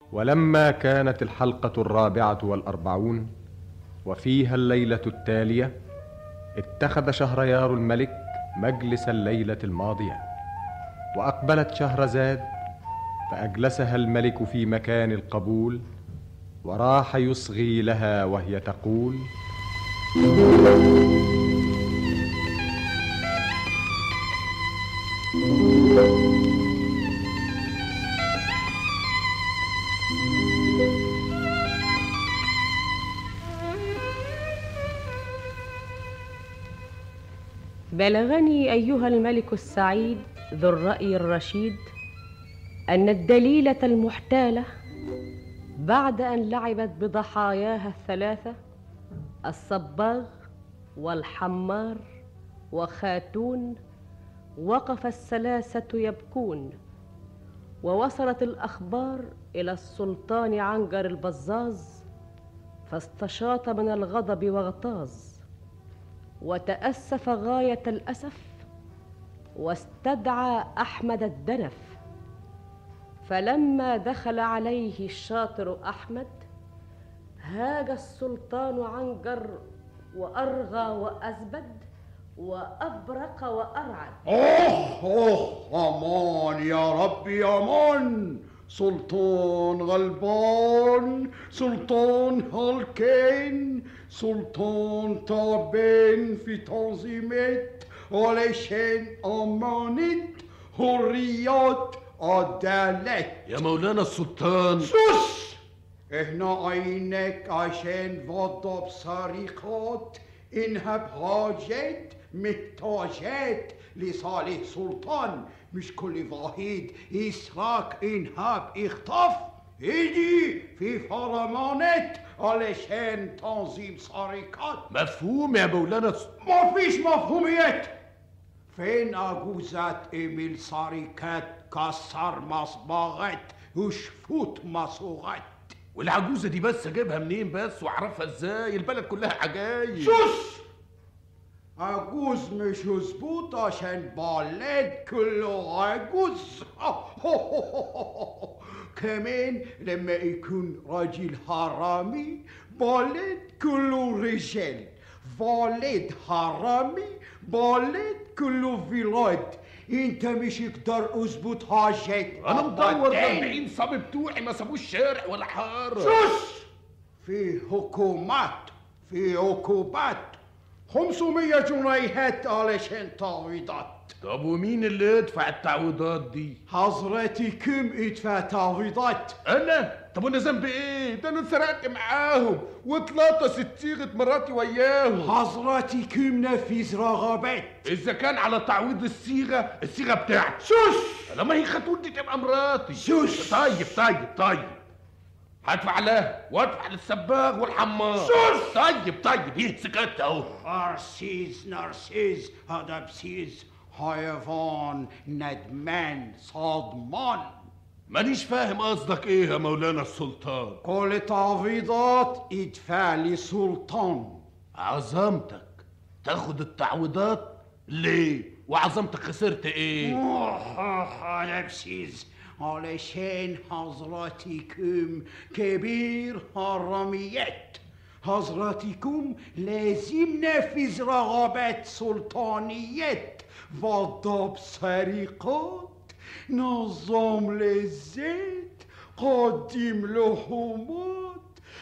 ولما كانت الحلقة الرابعة والأربعون وفيها الليلة التالية اتخذ شهريار الملك مجلس الليلة الماضية وأقبلت شهرزاد فأجلسها الملك في مكان القبول وراح يصغي لها وهي تقول بلغني ايها الملك السعيد ذو الراي الرشيد ان الدليله المحتاله بعد ان لعبت بضحاياها الثلاثه الصباغ والحمار وخاتون وقف الثلاثه يبكون ووصلت الاخبار الى السلطان عنجر البزاز فاستشاط من الغضب واغتاظ وتاسف غايه الاسف واستدعى احمد الدنف فلما دخل عليه الشاطر احمد هاج السلطان عنجر وارغى وازبد وابرق وارعد اوه اوه امان يا ربي امان سلطان غلبان سلطان هالكين سلطان تعبان في تنظيمات علشان امانة حريات عدالة يا مولانا السلطان سوس احنا عينك عشان وضب سرقات انها بحاجات محتاجات لصالح سلطان مش كل واحد يسرق انها باخطاف ايدي في فرمانات علشان تنظيم سرقات مفهوم يا مولانا الس- ما فيش مفهوميات فين عجوزات ايميل سرقات كسر مصباغات وشفوت مصوغات والعجوزه دي بس اجيبها منين بس واعرفها ازاي البلد كلها عجايب سوس عجوز مش مظبوط عشان بلد كله عجوز كمان لما يكون راجل حرامي بلد كله رجال والد حرامي بلد كله ولاد انت مش يقدر اظبط حاجات انا مدور أبداً. 40 صبي بتوعي ما سابوش شارع ولا حاره سوس في حكومات في عقوبات 500 جنيهات علشان تعويضات طب ومين اللي يدفع التعويضات دي حضرتكم ادفع تعويضات انا طب وانا ذنبي ايه ده انا سرقت معاهم واتلطست صيغه مراتي وياهم حضرتكم نفذ رغبات اذا كان على تعويض الصيغه الصيغه بتاعتي سوس لما هي خاتون دي تبقى مراتي سوس. طيب طيب طيب هدفع لها وادفع للسباغ والحمار سوس. طيب طيب هي سكت اهو أرسيز نرسيز هذا بسيز حيوان ندمان صادمان مانيش فاهم قصدك ايه يا مولانا السلطان كل تعويضات ادفع لسلطان عظمتك تاخد التعويضات ليه وعظمتك خسرت ايه أنا بسيز علشان حضرتكم كبير حراميات حضرتكم لازم نفذ رغبات سلطانيات وضب سرقات نظام لذات قدم لحومات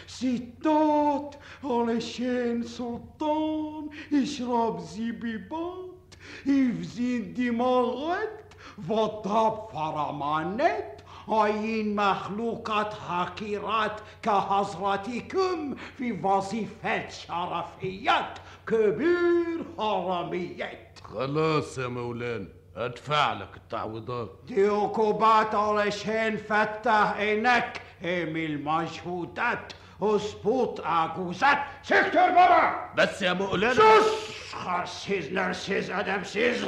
ستات علشان سلطان يشرب زبيبات يفزين دماغات وضب فرمانات عين مخلوقات حقيرات كحضرتكم في وظيفات شرفيات كبير حراميات خلاص يا مولانا ادفع لك التعويضات دي عقوبات علشان فتح عينك اعمل مجهودات اظبط عجوزات سكتر بابا بس يا مولانا سوس خرسيز نرسيز ادمسيز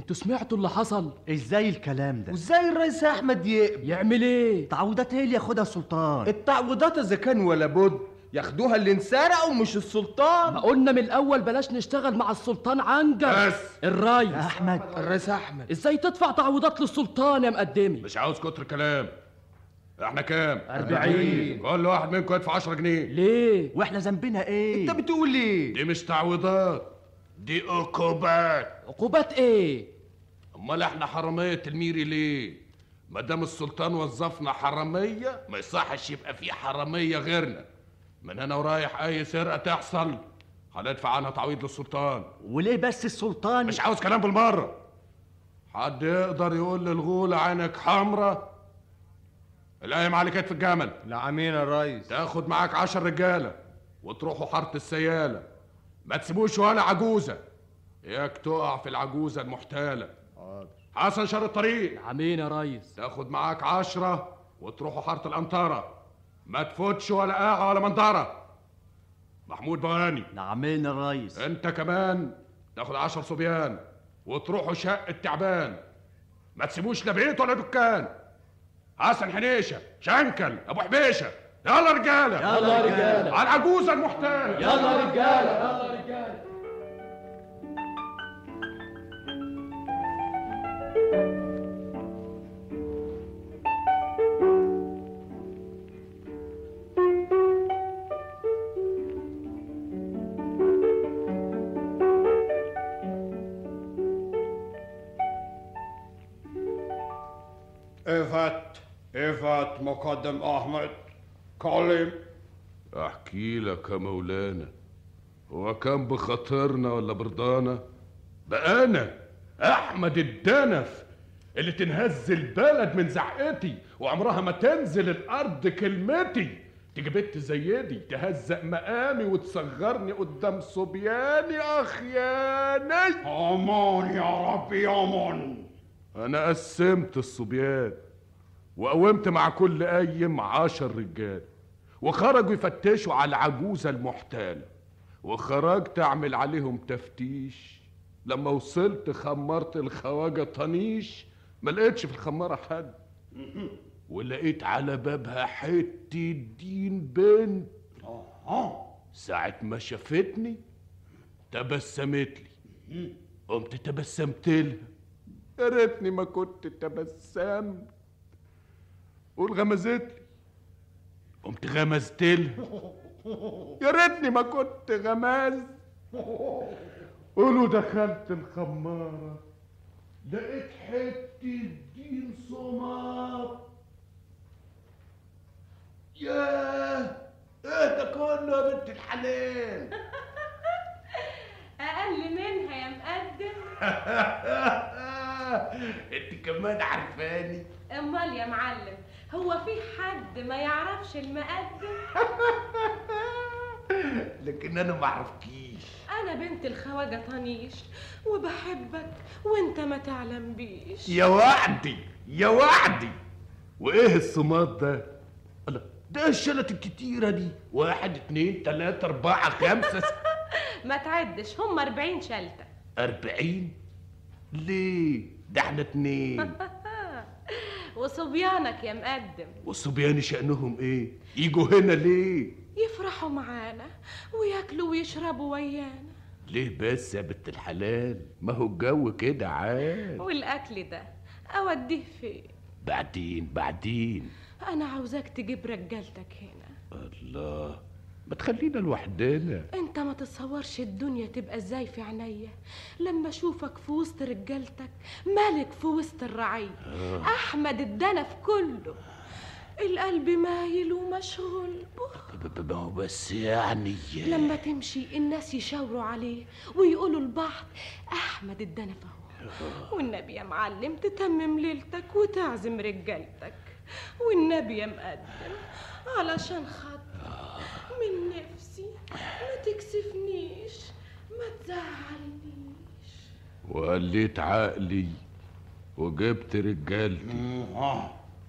انتوا سمعتوا اللي حصل ازاي الكلام ده وازاي الرئيس احمد يقبل يعمل ايه تعويضات هي اللي ياخدها السلطان التعويضات اذا كان ولا بد ياخدوها اللي انسرقوا مش السلطان ما قلنا من الاول بلاش نشتغل مع السلطان عنجر بس. الريس يا احمد الرئيس احمد ازاي تدفع تعويضات للسلطان يا مقدمي مش عاوز كتر كلام احنا كام أربعين. كل واحد منكم يدفع 10 جنيه ليه واحنا ذنبنا ايه انت بتقول ايه دي مش تعويضات دي عقوبات عقوبات ايه امال احنا حراميه الميري ليه ما دام السلطان وظفنا حراميه ما يصحش يبقى في حراميه غيرنا من هنا ورايح اي سرقه تحصل هندفع عنها تعويض للسلطان وليه بس السلطان مش عاوز كلام بالمره حد يقدر يقول للغولة عينك حمرة القايم على كتف الجمل العمين يا ريس تاخد معاك عشر رجالة وتروحوا حارة السيالة ما تسيبوش ولا عجوزة اياك تقع في العجوزة المحتالة حسن شر الطريق عمين يا ريس تاخد معاك عشرة وتروحوا حارة الأنطرة ما تفوتش ولا قاعة ولا منظرة محمود بواني نعمين يا ريس انت كمان تاخد عشر صبيان وتروحوا شق التعبان ما تسيبوش لا بيت ولا دكان حسن حنيشه شنكل ابو حبيشه يلا رجاله يلا يا رجاله على العجوزه المحتاله يلا يا رجاله يلا يا رجاله افت افت مقدم احمد كلم احكي لك يا مولانا هو كان بخاطرنا ولا برضانا بقى انا احمد الدنف اللي تنهز البلد من زعقتي وعمرها ما تنزل الارض كلمتي تيجي بنت زي دي تهزق مقامي وتصغرني قدام صبياني اخياني امان يا ربي امان انا قسمت الصبيان وقومت مع كل قايم عشر رجال وخرجوا يفتشوا على العجوزة المحتالة وخرجت اعمل عليهم تفتيش لما وصلت خمرت الخواجة طنيش ما لقيتش في الخمارة حد ولقيت على بابها حتة دين بنت ساعة ما شافتني تبسمت لي قمت تبسمت لها يا ريتني ما كنت تبسمت قول غمزت لي قمت غمزت لها يا ريتني ما كنت غمزت قولوا دخلت الخمارة لقيت حتة دين صمام ياه ايه ده كله يا بنت الحلال اقل منها يا مقدم انت كمان عارفاني امال يا معلم هو في حد ما يعرفش المقدم لكن انا ما اعرفكيش انا بنت الخواجه طنيش وبحبك وانت ما تعلم بيش يا وعدي يا وعدي وايه الصمات ده الله ده الشلت الكتيرة دي واحد اتنين تلاتة اربعة خمسة س- ما تعدش هم 40 شلته اربعين ليه ده احنا اتنين وصبيانك يا مقدم والصبيان شأنهم ايه يجوا هنا ليه يفرحوا معانا وياكلوا ويشربوا ويانا ليه بس يا بنت الحلال ما هو الجو كده عاد والاكل ده اوديه فين بعدين بعدين انا عاوزاك تجيب رجالتك هنا الله ما تخلينا لوحدنا انت ما تتصورش الدنيا تبقى ازاي في عينيا لما اشوفك في وسط رجالتك ملك في وسط الرعية احمد الدنف كله القلب مايل ومشغول به ب- ب- ما هو بس يعني لما تمشي الناس يشاوروا عليه ويقولوا لبعض احمد الدنف اهو والنبي يا معلم تتمم ليلتك وتعزم رجالتك والنبي يا مقدم علشان خاطر من نفسي ما تكسفنيش ما تزعلنيش وقليت عقلي وجبت رجالتي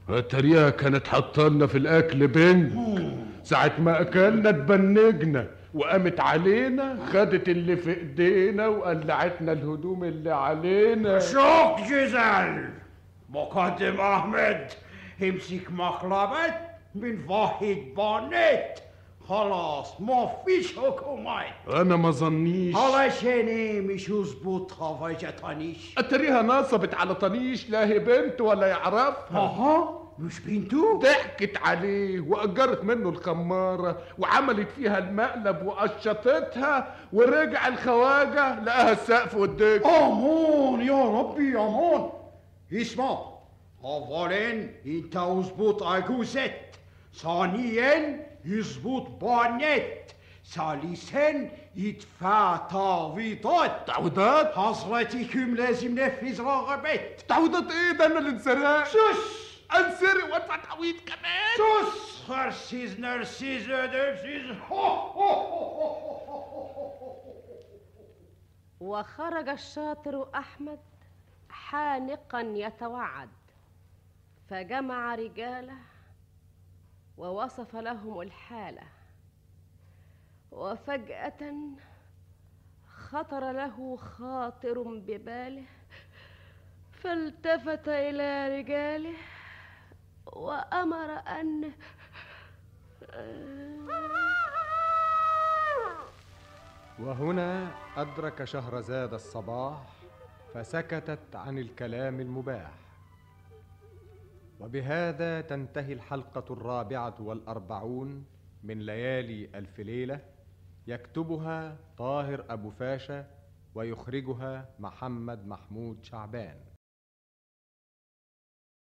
اتريها كانت حطالنا في الاكل بنج ساعة ما اكلنا اتبنجنا وقامت علينا خدت اللي في ايدينا وقلعتنا الهدوم اللي علينا شوق جزل مقدم احمد امسك مقلبت من واحد بانت خلاص ما فيش حكومت انا ما ظنيش علشان مش يظبط خواجه طنيش اتريها نصبت على طنيش لا هي بنت ولا يعرفها اها مش بنتو ضحكت عليه واجرت منه الخماره وعملت فيها المقلب وقشطتها ورجع الخواجه لقاها السقف والدك امان يا ربي امان اسمع اولا انت اظبط عجوزت ثانيا يظبط بانت ثالثا يدفع تعويضات تعويضات حضرتكم لازم نفذ رغبت تعويضات ايه ده انا اللي انسرقت سوس انسرق وادفع تعويض كمان سوس هرسيز نرسيز درسيز وخرج الشاطر أحمد حانقا يتوعد فجمع رجاله ووصف لهم الحالة وفجأة خطر له خاطر بباله فالتفت إلى رجاله وأمر أن وهنا أدرك شهرزاد الصباح فسكتت عن الكلام المباح وبهذا تنتهي الحلقة الرابعة والأربعون من ليالي ألف ليلة يكتبها طاهر أبو فاشا ويخرجها محمد محمود شعبان